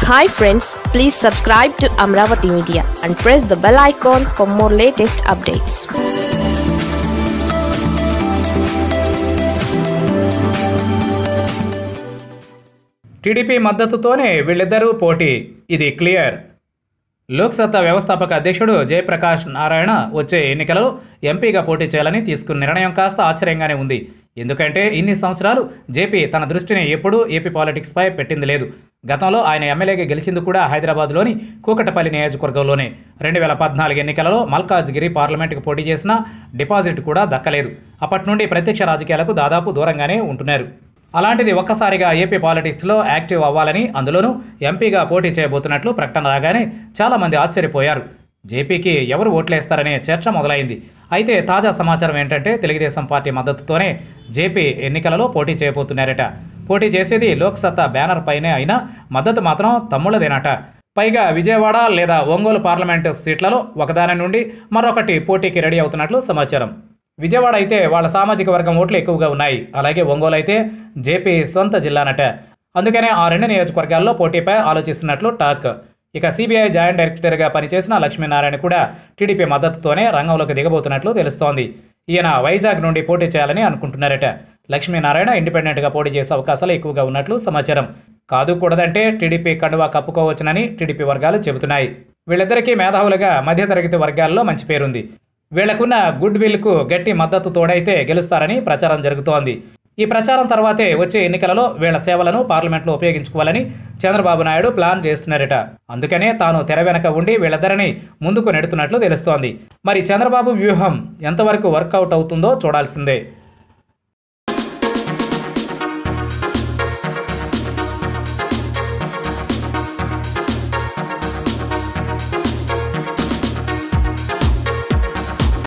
hi friends please subscribe to Amaravati media and press the bell icon for more latest updates TDP మద్దతుతోనే వీళ్ళిద్దరూ పోటీ ఇది clear Loksatta వ్యవస్థాపక అధ్యక్షుడు జయప్రకాష్ నారాయణ వచ్చే ఎన్నికలలో ఎంపీగా పోటీ చేయాలని తీసుకున్న నిర్ణయం కాస్త ఆశ్చర్యంగానే ఉంది ఎందుకంటే ఇన్ని సంవత్సరాలు జేపీ తన దృష్టిని ఎప్పుడూ ఏపీ పాలిటిక్స్పై పెట్టింది లేదు గతంలో ఆయన ఎమ్మెల్యేగా గెలిచింది కూడా హైదరాబాద్లోని కూకటపల్లి నియోజకవర్గంలోనే రెండు వేల పద్నాలుగు ఎన్నికలలో మల్కాజ్గిరి పార్లమెంటుకు పోటీ చేసిన డిపాజిట్ కూడా దక్కలేదు అప్పటి నుండి ప్రత్యక్ష రాజకీయాలకు దాదాపు దూరంగానే ఉంటున్నారు అలాంటిది ఒక్కసారిగా ఏపీ పాలిటిక్స్లో యాక్టివ్ అవ్వాలని అందులోనూ ఎంపీగా పోటీ చేయబోతున్నట్లు ప్రకటన రాగానే చాలామంది ఆశ్చర్యపోయారు జేపీకి ఎవరు ఓట్లేస్తారనే చర్చ మొదలైంది అయితే తాజా సమాచారం ఏంటంటే తెలుగుదేశం పార్టీ మద్దతుతోనే జేపీ ఎన్నికలలో పోటీ చేయబోతున్నారట పోటీ చేసేది లోక్సత్తా బ్యానర్ పైనే అయినా మద్దతు మాత్రం తమ్ముళ్ళదేనట పైగా విజయవాడ లేదా ఒంగోలు పార్లమెంటు సీట్లలో ఒకదాని నుండి మరొకటి పోటీకి రెడీ అవుతున్నట్లు సమాచారం విజయవాడ అయితే వాళ్ళ సామాజిక వర్గం ఓట్లు ఎక్కువగా ఉన్నాయి అలాగే ఒంగోలు అయితే జేపీ సొంత జిల్లానట అందుకనే ఆ రెండు నియోజకవర్గాల్లో పోటీపై ఆలోచిస్తున్నట్లు టాక్ ఇక సిబిఐ జాయింట్ డైరెక్టర్గా పనిచేసిన లక్ష్మీనారాయణ కూడా టీడీపీ మద్దతుతోనే రంగంలోకి దిగబోతున్నట్లు తెలుస్తోంది ఈయన వైజాగ్ నుండి పోటీ చేయాలని అనుకుంటున్నారట లక్ష్మీనారాయణ ఇండిపెండెంట్గా పోటీ చేసే అవకాశాలు ఎక్కువగా ఉన్నట్లు సమాచారం కాదు కూడదంటే టీడీపీ కండువా కప్పుకోవచ్చునని టీడీపీ వర్గాలు చెబుతున్నాయి వీళ్ళిద్దరికీ మేధావులుగా మధ్యతరగతి వర్గాల్లో మంచి పేరుంది వీళ్లకున్న గుడ్ విల్కు గట్టి మద్దతు తోడైతే గెలుస్తారని ప్రచారం జరుగుతోంది ఈ ప్రచారం తర్వాతే వచ్చే ఎన్నికలలో వీళ్ల సేవలను పార్లమెంట్లో ఉపయోగించుకోవాలని చంద్రబాబు నాయుడు ప్లాన్ చేస్తున్నారట అందుకనే తాను తెర వెనక ఉండి వీళ్ళిద్దరిని ముందుకు నెడుతున్నట్లు తెలుస్తోంది మరి చంద్రబాబు వ్యూహం ఎంతవరకు వర్కౌట్ అవుతుందో చూడాల్సిందే